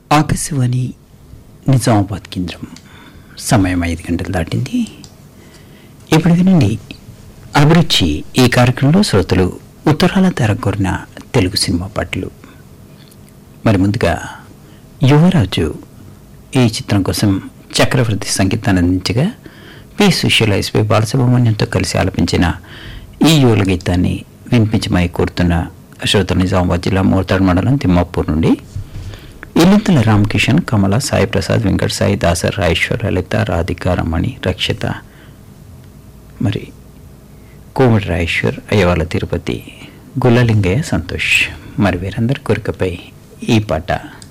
ఆకాశవాణి నిజామాబాద్ కేంద్రం సమయం ఐదు గంటలు దాటింది ఇప్పుడు వినండి అభిరుచి ఈ కార్యక్రమంలో శ్రోతలు ఉత్తరాల తెరకొరిన తెలుగు సినిమా పాటలు మరి ముందుగా యువరాజు ఈ చిత్రం కోసం చక్రవర్తి సంగీతాన్ని అందించగా పి సుశీల ఎస్పి బాలసుబ్రహ్మణ్యంతో కలిసి ఆలపించిన ఈ యువల గీతాన్ని వినిపించమని కోరుతున్న శ్రోతలు నిజామాబాద్ జిల్లా మోర్తాడ్ మండలం తిమ్మాపూర్ నుండి ఇల్లంతల రామకిషన్ కమల సాయి ప్రసాద్ వెంకట సాయి దాసర్ రాయేశ్వర్ లలిత రాధిక రమణి రక్షిత మరి కోమటి రాయేశ్వర్ అయ్యవాళ్ళ తిరుపతి గుల్లలింగయ్య సంతోష్ మరి వీరందరి కోరికపై ఈ పాట